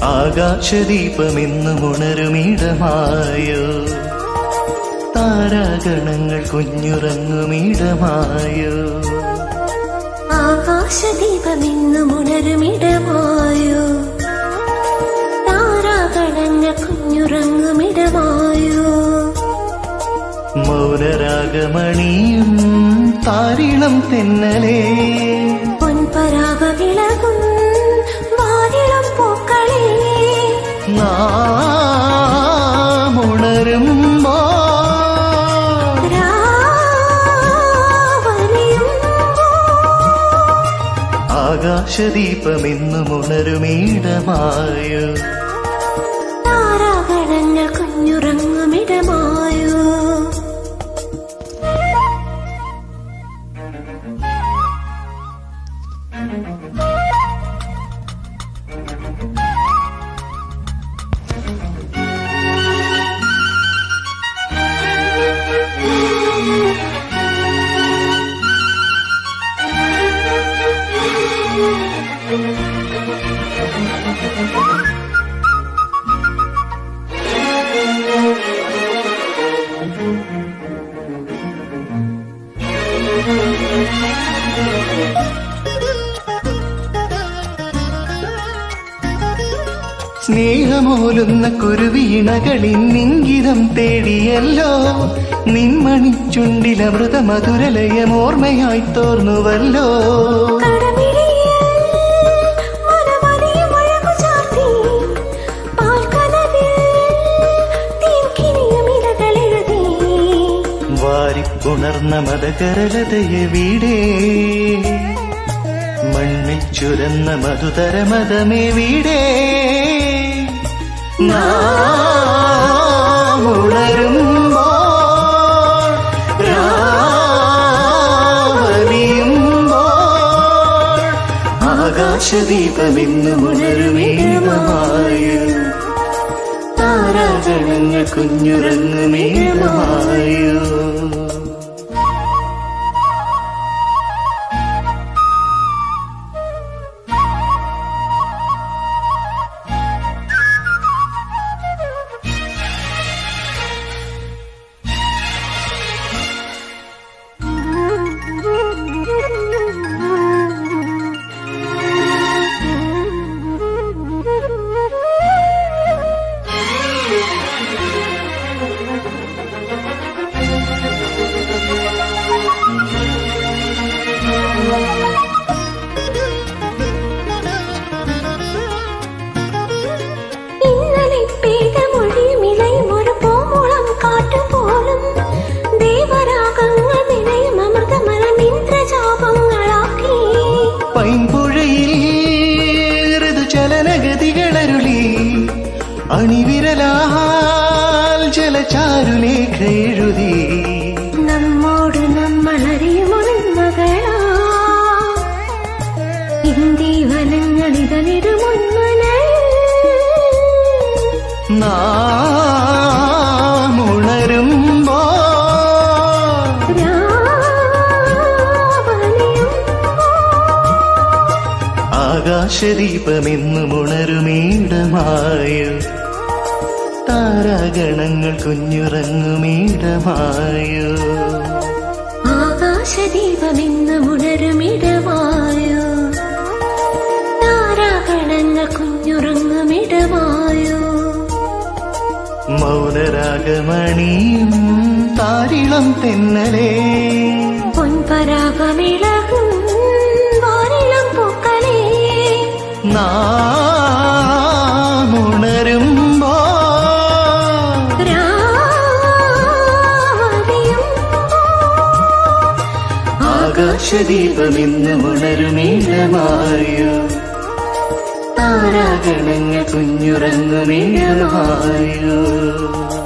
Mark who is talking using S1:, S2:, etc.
S1: ആകാശദീപമെന്നും ഉണരുമിടമായോ താരാഗണങ്ങൾ കുഞ്ഞുറങ്ങുമിടമായോ
S2: ആകാശദീപമെന്നും ഉണരുമിടമായോ താരാഗണങ്ങൾ കുഞ്ഞുറങ്ങുമിടമായോ
S1: മൗനരാഗമണിയും താരിളം തെന്നലേ
S2: പൊൻപരാഗവിളകും വാരിളം പൂക്കളേ
S1: നാം ഉണരുമ്പോ ആകാശദീപമെന്നും ഉണരുമിടമായോ
S2: താരാഗണങ്ങൾ കുഞ്ഞുറങ്ങുമിടമായോ
S1: സ്നേഹമോലുന്ന കുരുവീണകളിന്നിംഗിതം തേടിയല്ലോ നിൻമണിച്ചുണ്ടിലമൃത മധുരലയം ഓർമ്മയായി തോർന്നുവല്ലോ
S2: കടമിഴിയിൽ മനമറിയും അഴകു ചാർത്തി, പാൽക്കനവിൽ തീൻകിനിയും ഇലകളെഴുതി.
S1: വാരിപ്പുണർന്ന മതകരലതയെ വീടേ മണ്ണിൽ ചുരന്ന മധുതര മതമേ വീടേ നാം ഉണരുമ്പോൾ രാവലിയുമ്പോൾ ആകാശദീപമെന്നും ഉണരുമേമായോ താരാഗണങ്ങൾ കുഞ്ഞുറങ്ങുമേമായോ
S2: ഇന്നലെ പെയ്ത മൊഴിയും ഇലയും ഒരു പൂമുളം കാറ്റുപോലും ദേവരാഗങ്ങൾ നിലയും അമൃതമരം ഇന്ദ്രജാപങ്ങളാക്കി
S1: പൈമ്പുഴയിൽ ഋതുചലനഗതികളരുളി അണിവിരലാൽ ജലചാരുലേഖ എഴുതി
S2: നമ്മോട് നമ്മൾ അറിയുമൊന്മകളാ ഇന്ത്യ വനങ്ങൾ ഇതളിടുമൊന്മനൽ
S1: നാം ഉണരുമ്പോ
S2: രാവലിയും
S1: ആകാശദീപമെന്നും ഉണരുമീടമായോ താരാഗണങ്ങൾ കുഞ്ഞുറങ്ങുമീടമായോ
S2: ആകാശദീപമെന്ന് ഉണരുമിടമായോ താരാഗണങ്ങൾ കുഞ്ഞുറങ്ങുമിടമായോ
S1: മൗനരാഗമണിയും താരിളം തെന്നലേ
S2: പൊൻപരാഗമിളകും വാരിളം പൂക്കളേ
S1: നാം ഉണരുമ്പോ
S2: രാവലിയും
S1: ആകാശദീപമെന്നും ഉണരുമീടമായോ താരാഗണങ്ങൾ കുഞ്ഞുറങ്ങുമീടമായോ